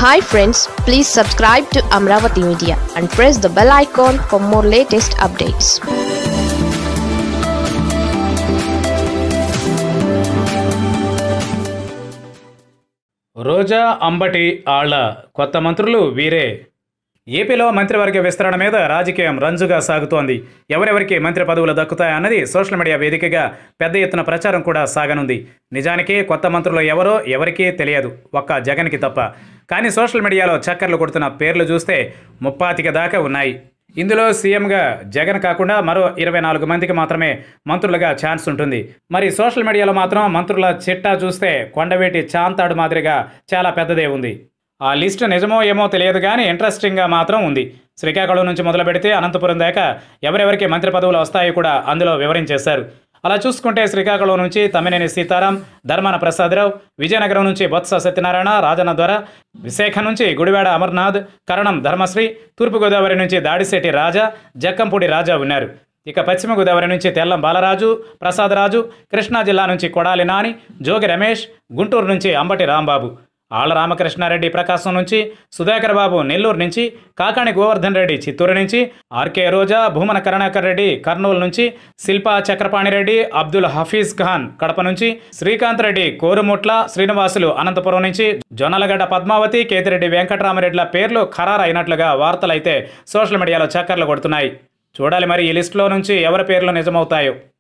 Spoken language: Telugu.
hi friends please subscribe to Amaravati media and press the bell icon for more latest updates Roja Ambati Alla కొత్త మంత్రులు వీరే ఏపీలో మంత్రివర్గ విస్తరణ మీద రాజకీయం రంజుగా సాగుతోంది ఎవరెవరికి మంత్రి పదవులు దక్కుతాయన్నది సోషల్ మీడియా వేదికగా పెద్ద ఎత్తున ప్రచారం కూడా సాగనుంది నిజానికి కొత్త మంత్రులు ఎవరో ఎవరికీ తెలియదు ఒక్క జగన్కి తప్ప కానీ సోషల్ మీడియాలో చక్కర్లు కొడుతున్న పేర్లు చూస్తే ముప్పాతిక దాకా ఉన్నాయి ఇందులో సీఎంగా జగన్ కాకుండా మరో ఇరవై నాలుగు మందికి మాత్రమే మంత్రులుగా ఛాన్స్ ఉంటుంది మరి సోషల్ మీడియాలో మాత్రం మంత్రుల చిట్టా చూస్తే కొండవేటి చాంతాడు మాదిరిగా చాలా పెద్దదే ఉంది ఆ లిస్ట్ నిజమో ఏమో తెలియదు కానీ ఇంట్రెస్టింగ్గా మాత్రం ఉంది శ్రీకాకుళం నుంచి మొదలు పెడితే అనంతపురం దాకా ఎవరెవరికి మంత్రి పదవులు వస్తాయో కూడా అందులో వివరించేశారు అలా చూసుకుంటే శ్రీకాకుళం నుంచి తమ్మినేని సీతారాం ధర్మాన ప్రసాదరావు విజయనగరం నుంచి బొత్స సత్యనారాయణ రాజన్న ద్వారా విశాఖ నుంచి గుడివాడ అమర్నాథ్ కరణం ధర్మశ్రీ తూర్పుగోదావరి నుంచి దాడిశెట్టి రాజా జక్కంపూడి రాజా ఉన్నారు ఇక పశ్చిమ గోదావరి నుంచి తెల్లం బాలరాజు ప్రసాదరాజు కృష్ణా జిల్లా నుంచి కొడాలి నాని జోగి రమేష్ గుంటూరు నుంచి అంబటి రాంబాబు ఆళ్ల రామకృష్ణారెడ్డి ప్రకాశం నుంచి సుధాకర్ బాబు నెల్లూరు నుంచి కాకాణి గోవర్ధన్ రెడ్డి చిత్తూరు నుంచి ఆర్కే రోజా భూమన కరుణాకర్ రెడ్డి కర్నూలు నుంచి శిల్పా చక్రపాణిరెడ్డి అబ్దుల్ హఫీజ్ ఖాన్ కడప నుంచి శ్రీకాంత్ రెడ్డి కోరుముట్ల శ్రీనివాసులు అనంతపురం నుంచి జొన్నలగడ్డ పద్మావతి కేతిరెడ్డి వెంకటరామరెడ్డిల పేర్లు ఖరారైనట్లుగా వార్తలైతే సోషల్ మీడియాలో చక్కర్లు కొడుతున్నాయి చూడాలి మరి ఈ లిస్టులో నుంచి ఎవరి పేర్లు నిజమవుతాయో